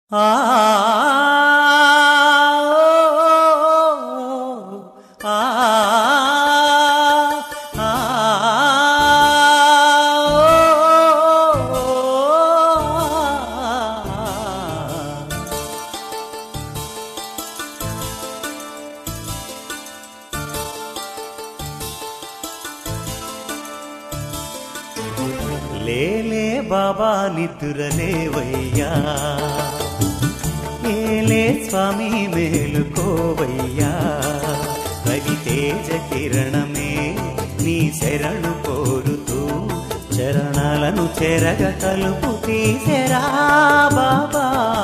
ఆ ఆ లేలే బాబా నిద్రలేవయ్యా ఏలే స్వామి మేలుకోవయ్యా రవి తేజ కిరణమే నీ శరణు కోరుతూ చరణాలను చెరగ కలుపు తీసెరా బాబా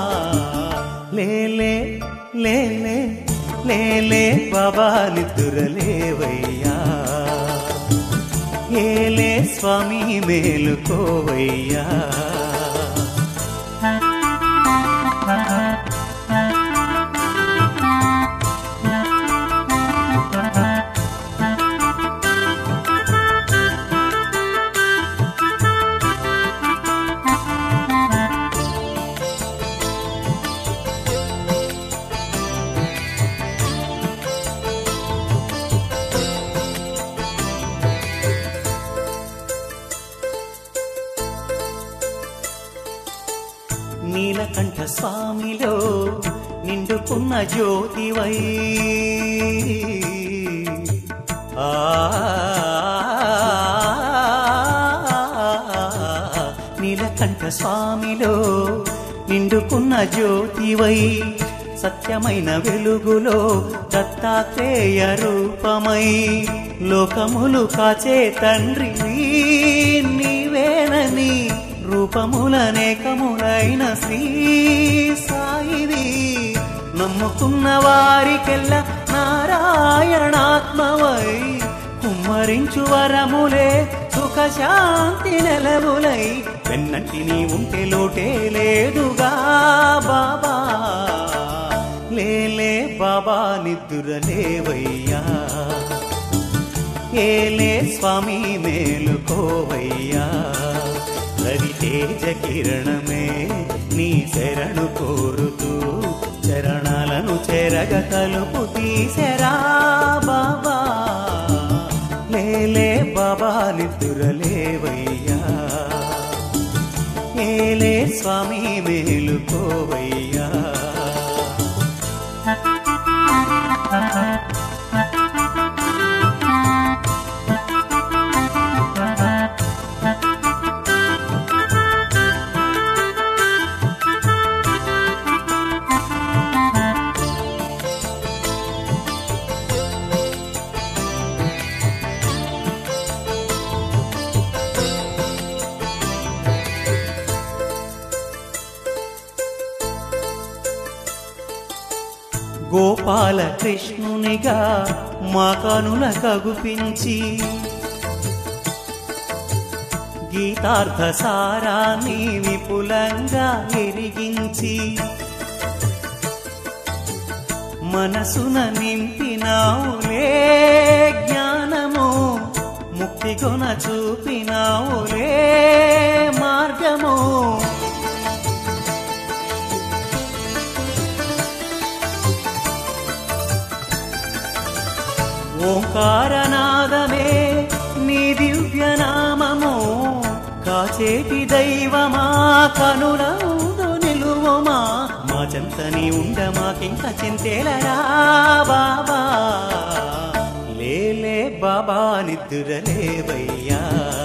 లేలే లేలే లేలే బాబా నిద్రలేవయ్యా ఏలే స్వామి మేలుకోవయ్యా నీలకంఠ స్వామిలో నిండుకున్న జ్యోతివై ఆ నీలకంఠ స్వామిలో నిండుకున్న జ్యోతివై సత్యమైన వెలుగులో దత్తాత్రేయ రూపమై లోకములు కాచే తండ్రి నీవేనని రూపములనేకములైన శ్రీ సాయివి నమ్ముకున్న వారికెల్ల నారాయణాత్మవై కుమ్మరించు వరములే సుఖ శాంతి నెలవులై వెన్నంటి నీ ఉంటే లోటే లేదుగా బాబా లేలే బాబా నిద్దురలేవయ్యా ఏలే స్వామి మేలుకోవయ్యా రవి తేజ కిరణమే నీ శరణు కోరుతూ చరణాలను చెరగ కలుపు తీసెరా బాబా లేలే బాబా నిద్దురలేవయ్యా ఏలే స్వామి మేలుకోవయ్యా గోపాల కృష్ణునిగా మా కనుల కగుపించి గీతార్థ సారాన్ని విపులంగా ఎరిగించి మనసున నింపినావులే జ్ఞానము ముక్తి కొన చూపినావులే మార్గము ఓంకారనాదమే నీ దివ్యనామము కాచేటి దైవమా కనులౌదు నిలువమా మా చెంతని ఉండ మాకింక చింతేలరా బాబా లేలే బాబా నిద్దురలేవయ్యా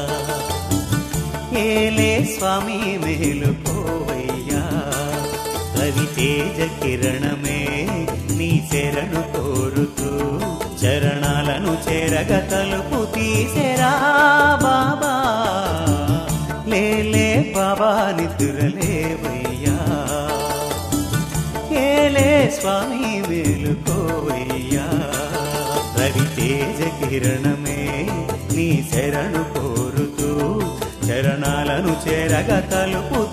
ఏలే స్వామి మేలుకోవయ్యా రవి తేజ కిరణమే నీ శరణు కోరుతూ చరణాలను చెరగ తలుపు తీసెరా బాబా లేలే బాబా నిద్రలేవయ్యా ఏలే స్వామి మేలుకోవయ్యా రవి తేజ కిరణమే నీ శరణు కోరుతూ చరణాలను చెరగ తలుపు